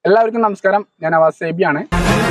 എല്ലാവർക്കും നമസ്കാരം ഞാൻ അവാസ് സേബി ആണ്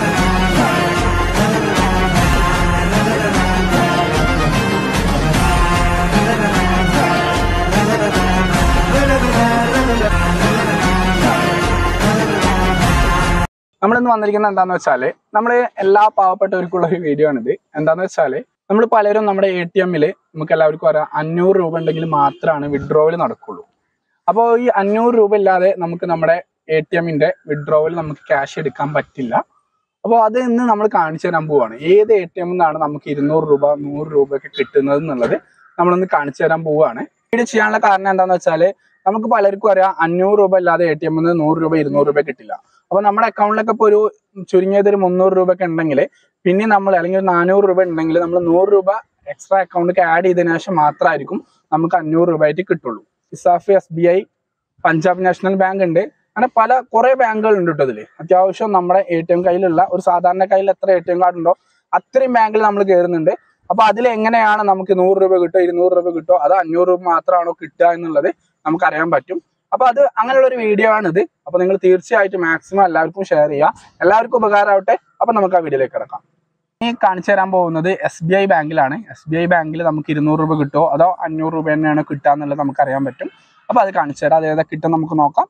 നമ്മളിന്ന് വന്നിരിക്കുന്നത് എന്താന്ന് വെച്ചാല് നമ്മൾ എല്ലാ പാവപ്പെട്ടവർക്കുള്ള ഒരു വീഡിയോ ആണിത് എന്താന്ന് വെച്ചാല് നമ്മൾ പലരും നമ്മുടെ എ ടി എമ്മിൽ നമുക്ക് എല്ലാവർക്കും അറിയാം അഞ്ഞൂറ് രൂപ ഉണ്ടെങ്കിൽ മാത്രമാണ് വിഡ്രോവൽ നടക്കുള്ളൂ അപ്പോൾ ഈ അഞ്ഞൂറ് രൂപ ഇല്ലാതെ നമുക്ക് നമ്മുടെ എ ടി എമ്മിന്റെ വിഡ്രോവൽ നമുക്ക് ക്യാഷ് എടുക്കാൻ പറ്റില്ല അപ്പോൾ അത് ഇന്ന് നമ്മൾ കാണിച്ചു തരാൻ പോവാണ് ഏത് എ ടി എമ്മിൽ നിന്നാണ് നമുക്ക് ഇരുന്നൂറ് രൂപ നൂറ് രൂപ ഒക്കെ കിട്ടുന്നത് എന്നുള്ളത് നമ്മളൊന്ന് കാണിച്ചു തരാൻ പോവാണ് വീഡിയോ ചെയ്യാനുള്ള കാരണം എന്താണെന്ന് വെച്ചാൽ നമുക്ക് പലർക്കും അറിയാം അഞ്ഞൂറ് രൂപ ഇല്ലാതെ എ ടി എമ്മിൽ നിന്ന് നൂറ് രൂപ ഇരുന്നൂറ് രൂപ കിട്ടില്ല അപ്പൊ നമ്മുടെ അക്കൗണ്ടിലൊക്കെ ഇപ്പോൾ ഒരു ചുരുങ്ങിയത് ഒരു മുന്നൂറ് രൂപ ഒക്കെ ഉണ്ടെങ്കിൽ പിന്നെ നമ്മൾ അല്ലെങ്കിൽ ഒരു നാനൂറ് രൂപ ഉണ്ടെങ്കിൽ നമ്മൾ നൂറ് രൂപ എക്സ്ട്രാ അക്കൗണ്ടിലേക്ക് ആഡ് ചെയ്തതിനു ശേഷം മാത്രമായിരിക്കും നമുക്ക് അഞ്ഞൂറ് രൂപ ആയിട്ട് കിട്ടുള്ളൂ ESAF S B I Punjab National Bank ഉണ്ട് അങ്ങനെ പല കുറെ ബാങ്കുകൾ ഉണ്ട് കേട്ടോ ഇതില് അത്യാവശ്യം നമ്മുടെ എ ടി എം കയ്യിലുള്ള ഒരു സാധാരണ കയ്യിൽ എത്ര എ ടി എം കാർഡ് ഉണ്ടോ അത്രയും ബാങ്കിൽ നമ്മൾ കയറുന്നുണ്ട് അപ്പൊ അതിൽ എങ്ങനെയാണ് നമുക്ക് നൂറ് രൂപ കിട്ടോ ഇരുന്നൂറ് രൂപ കിട്ടോ അതോ അഞ്ഞൂറ് രൂപ മാത്രമാണോ കിട്ടുക എന്നുള്ളത് നമുക്ക് അറിയാൻ പറ്റും അപ്പൊ അത് അങ്ങനെയുള്ള ഒരു വീഡിയോ ആണിത് അപ്പൊ നിങ്ങൾ തീർച്ചയായിട്ടും മാക്സിമം എല്ലാവർക്കും ഷെയർ ചെയ്യുക എല്ലാവർക്കും ഉപകാരമാവട്ടെ അപ്പൊ നമുക്ക് ആ വീഡിയോയിലേക്ക് കിടക്കാം ഈ കാണിച്ചു തരാൻ പോകുന്നത് എസ് ബി ഐ ബാങ്കിലാണ് എസ് ബി ഐ ബാങ്കിൽ നമുക്ക് ഇരുന്നൂറ് രൂപ കിട്ടുമോ അതോ അഞ്ഞൂറ് രൂപ തന്നെയാണ് കിട്ടുക എന്നുള്ളത് നമുക്ക് അറിയാൻ പറ്റും അപ്പൊ അത് കാണിച്ചു തരാം അത് ഏതാ കിട്ടും നമുക്ക് നോക്കാം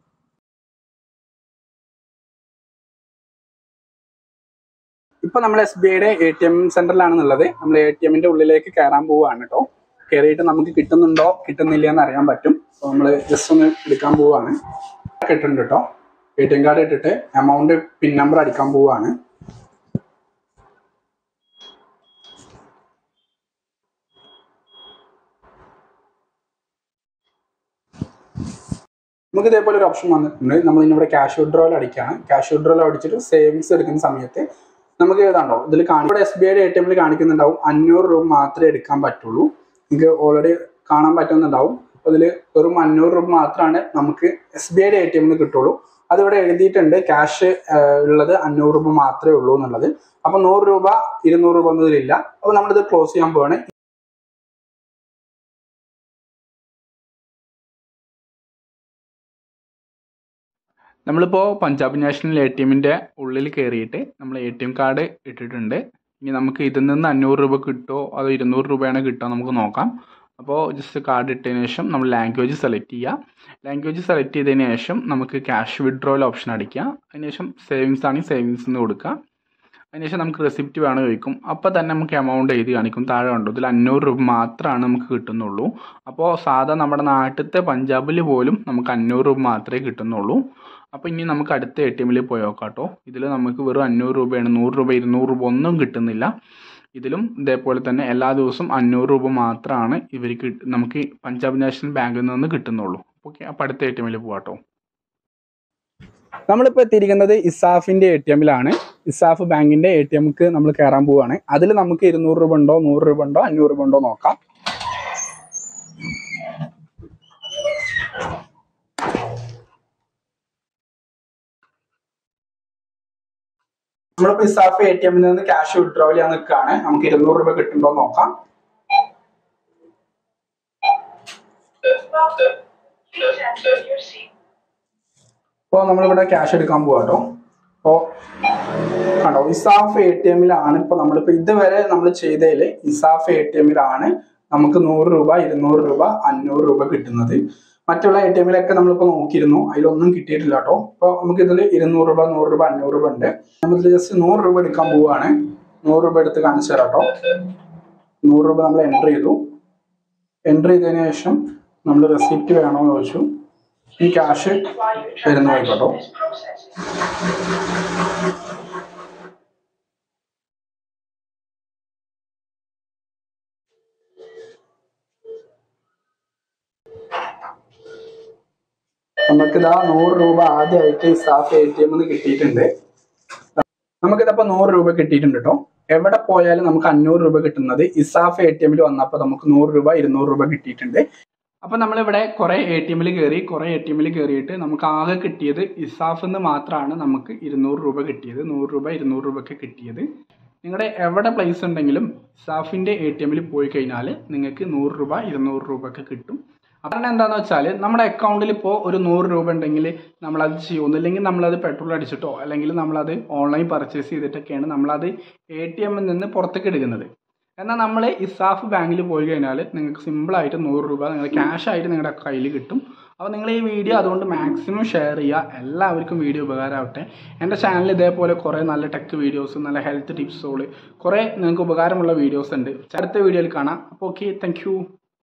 ഇപ്പൊ നമ്മൾ എസ് ബി ഐയുടെ എ ടി എം സെന്ററിലാണെന്നുള്ളത് നമ്മൾ എ ടി എമ്മിന്റെ ഉള്ളിലേക്ക് കയറാൻ പോവുകയാണ് കേട്ടോ കയറിയിട്ട് നമുക്ക് കിട്ടുന്നുണ്ടോ കിട്ടുന്നില്ല എന്ന് അറിയാൻ പറ്റും അപ്പോൾ നമ്മൾ ജസ്റ്റ് ഒന്ന് എടുക്കാൻ പോവുകയാണ് കിട്ടുന്നുണ്ട് കേട്ടോ എ ടി എം കാർഡ് ഇട്ടിട്ട് എമൗണ്ട് പിൻ നമ്പർ അടിക്കാൻ പോവുകയാണ് നമുക്ക് ഇതേപോലെ ഒരു ഓപ്ഷൻ വന്നിട്ടുണ്ട് നമ്മൾ ഇന്നിവിടെ ക്യാഷ് വിഡ്രോയിൽ അടിക്കുകയാണ് ക്യാഷ് വിഡ്രോയിൽ അടിച്ചിട്ട് സേവിങ്സ് എടുക്കുന്ന സമയത്ത് നമുക്ക് ഏതാണ്ടോ ഇതിൽ കാണി ഇവിടെ എസ് ബി ഐയുടെ എ ടി എമ്മിൽ കാണിക്കുന്നുണ്ടാവും അഞ്ഞൂറ് രൂപ മാത്രമേ എടുക്കാൻ പറ്റുള്ളൂ നിങ്ങൾക്ക് ഓൾറെഡി കാണാൻ പറ്റുന്നുണ്ടാവും അതിൽ വെറും അഞ്ഞൂറ് രൂപ മാത്രമാണ് നമുക്ക് എസ് ബി ഐയുടെ എ ടി എമ്മിൽ കിട്ടുള്ളൂ അതിവിടെ എഴുതിയിട്ടുണ്ട് ക്യാഷ് ഉള്ളത് അഞ്ഞൂറ് രൂപ മാത്രമേ ഉള്ളൂ എന്നുള്ളത് അപ്പൊ നൂറ് രൂപ ഇരുന്നൂറ് രൂപ എന്നതിലില്ല അപ്പൊ നമ്മളിത് ക്ലോസ് ചെയ്യാൻ പോവാണ് നമ്മളിപ്പോൾ പഞ്ചാബ് നാഷണൽ എ ടി എമ്മിൻ്റെ ഉള്ളിൽ കയറിയിട്ട് നമ്മൾ എ ടി എം കാർഡ് ഇട്ടിട്ടുണ്ട് ഇനി നമുക്ക് ഇതിൽ നിന്ന് അഞ്ഞൂറ് രൂപ കിട്ടുമോ അതോ ഇരുന്നൂറ് രൂപയാണ് കിട്ടുക നമുക്ക് നോക്കാം അപ്പോൾ ജസ്റ്റ് കാർഡ് ഇട്ടതിന് ശേഷം നമ്മൾ ലാംഗ്വേജ് സെലക്ട് ചെയ്യുക ലാംഗ്വേജ് സെലക്ട് ചെയ്തതിന് ശേഷം നമുക്ക് ക്യാഷ് വിഡ്രോയിൽ ഓപ്ഷൻ അടിക്കുക അതിനുശേഷം സേവിങ്സ് ആണെങ്കിൽ സേവിങ്സ് എന്ന് കൊടുക്കുക അതിനുശേഷം നമുക്ക് റെസിപ്റ്റ് വേണം ചോദിക്കും അപ്പോൾ തന്നെ നമുക്ക് എമൗണ്ട് എഴുതി കാണിക്കും താഴെ കണ്ടു ഇതിൽ അഞ്ഞൂറ് രൂപ മാത്രമാണ് നമുക്ക് കിട്ടുന്നുള്ളൂ അപ്പോൾ സാധാ നമ്മുടെ നാട്ടിലത്തെ പഞ്ചാബിൽ പോലും നമുക്ക് അഞ്ഞൂറ് രൂപ മാത്രമേ കിട്ടുന്നുള്ളൂ അപ്പോൾ ഇനി നമുക്ക് അടുത്ത എ ടി എമ്മിൽ പോയി നോക്കാം കേട്ടോ ഇതിൽ നമുക്ക് വെറും അഞ്ഞൂറ് രൂപയാണ് നൂറ് രൂപ ഇരുന്നൂറ് രൂപ ഒന്നും കിട്ടുന്നില്ല ഇതിലും ഇതേപോലെ തന്നെ എല്ലാ ദിവസവും അഞ്ഞൂറ് രൂപ മാത്രമാണ് ഇവർക്ക് നമുക്ക് ഈ പഞ്ചാബ് നാഷണൽ ബാങ്കിൽ നിന്ന് കിട്ടുന്നുള്ളൂ ഓക്കെ അപ്പോൾ അടുത്ത എ ടി എമ്മിൽ പോകാട്ടോ നമ്മളിപ്പോൾ എത്തിയിരിക്കുന്നത് ഇസാഫിന്റെ എ ടി എമ്മിലാണ് ഇസാഫ് ബാങ്കിന്റെ എ ടി എമ്മിക്ക് നമ്മൾ കയറാൻ പോവുകയാണ് അതിൽ നമുക്ക് ഇരുന്നൂറ് രൂപ ഉണ്ടോ നൂറ് രൂപ ഉണ്ടോ അഞ്ഞൂറ് രൂപ ഉണ്ടോ നോക്കാം നമ്മളിപ്പോ ഇസാഫ് എ ടി എമ്മിൽ നിന്ന് ക്യാഷ് വിഡ്രോവൽ ചെയ്യാൻ നിൽക്കുകയാണ് നമുക്ക് ഇരുന്നൂറ് രൂപ കിട്ടുന്നുണ്ടോ നോക്കാം Please enter your seat. അപ്പോൾ നമ്മളിവിടെ ക്യാഷ് എടുക്കാൻ പോവാട്ടോ അപ്പോൾ കണ്ടോ ഇസാഫ് എ ടി എമ്മിലാണ് ഇപ്പോൾ നമ്മളിപ്പോൾ ഇതുവരെ നമ്മൾ ചെയ്തതിൽ ഇസാഫ് എ ടി എമ്മിലാണ് നമുക്ക് നൂറ് രൂപ ഇരുന്നൂറ് രൂപ അഞ്ഞൂറ് രൂപ കിട്ടുന്നത് മറ്റുള്ള എ ടി എമ്മിലൊക്കെ നമ്മളിപ്പോൾ നോക്കിയിരുന്നു അതിലൊന്നും കിട്ടിയിട്ടില്ല കേട്ടോ അപ്പോൾ നമുക്ക് ഇതിൽ ഇരുന്നൂറ് രൂപ നൂറ് രൂപ അഞ്ഞൂറ് രൂപ ഉണ്ട് നമ്മളിത് ജസ്റ്റ് നൂറ് രൂപ എടുക്കാൻ പോവുകയാണ് നൂറ് രൂപ എടുത്ത് കാണിച്ചു തരാം കേട്ടോ നൂറ് രൂപ നമ്മൾ എൻ്റർ ചെയ്തു എൻ്റർ ചെയ്തതിന് ശേഷം നമ്മൾ റെസിപ്റ്റ് വേണോ എന്ന് ചോദിച്ചു ഈ ക്യാഷ് While your വരുന്ന transaction ആയിക്കോട്ടോ is processing. നമുക്കിതാ നൂറ് രൂപ ആദ്യമായിട്ട് ഇസാഫ് എ ടി എമ്മിൽ കിട്ടിയിട്ടുണ്ട് നമുക്കിതപ്പോ നൂറ് രൂപ കിട്ടിയിട്ടുണ്ട് കേട്ടോ എവിടെ പോയാലും നമുക്ക് അഞ്ഞൂറ് രൂപ കിട്ടുന്നത് ഇസാഫ് എ ടി എമ്മിൽ വന്നപ്പോൾ നമുക്ക് നൂറ് രൂപ ഇരുന്നൂറ് രൂപ കിട്ടിയിട്ടുണ്ട് അപ്പൊ നമ്മളിവിടെ കുറെ എ ടി എമ്മിൽ കയറി കുറെ എ ടി എമ്മിൽ കയറിയിട്ട് നമുക്ക് ആകെ കിട്ടിയത് ഇസാഫ് എന്ന് മാത്രമാണ് നമുക്ക് ഇരുന്നൂറ് രൂപ കിട്ടിയത് നൂറ് രൂപ ഇരുന്നൂറ് രൂപയ്ക്ക് കിട്ടിയത് നിങ്ങളുടെ എവിടെ പ്ലേസ് ഉണ്ടെങ്കിലും ഇസാഫിന്റെ എ ടി എമ്മിൽ പോയി കഴിഞ്ഞാൽ നിങ്ങൾക്ക് നൂറ് രൂപ ഇരുന്നൂറ് രൂപ ഒക്കെ കിട്ടും കാരണം എന്താണെന്ന് വെച്ചാൽ നമ്മുടെ അക്കൗണ്ടിൽ ഇപ്പോൾ ഒരു നൂറ് രൂപ ഉണ്ടെങ്കിൽ നമ്മളത് ചെയ്യുന്നു ഇല്ലെങ്കിൽ നമ്മളത് പെട്രോൾ അടിച്ചിട്ടോ അല്ലെങ്കിൽ നമ്മളത് ഓൺലൈൻ പർച്ചേസ് ചെയ്തിട്ടൊക്കെയാണ് നമ്മളത് എ ടി എമ്മിൽ നിന്ന് പുറത്തേക്ക് എടുക്കുന്നത് എന്നാൽ നമ്മൾ ഇസാഫ് ബാങ്കിൽ പോയി കഴിഞ്ഞാൽ നിങ്ങൾക്ക് സിമ്പിളായിട്ട് നൂറ് രൂപ നിങ്ങൾ ക്യാഷ് ആയിട്ട് നിങ്ങളുടെ കയ്യിൽ കിട്ടും അപ്പോൾ നിങ്ങൾ ഈ വീഡിയോ അതുകൊണ്ട് മാക്സിമം ഷെയർ ചെയ്യുക എല്ലാവർക്കും വീഡിയോ ഉപകാരമാവട്ടെ എൻ്റെ ചാനൽ ഇതേപോലെ കുറേ നല്ല ടെക് വീഡിയോസ് നല്ല ഹെൽത്ത് ടിപ്സുകൾ കുറേ നിങ്ങൾക്ക് ഉപകാരമുള്ള വീഡിയോസ് ഉണ്ട് അടുത്ത വീഡിയോയിൽ കാണാം അപ്പോൾ ഓക്കെ താങ്ക്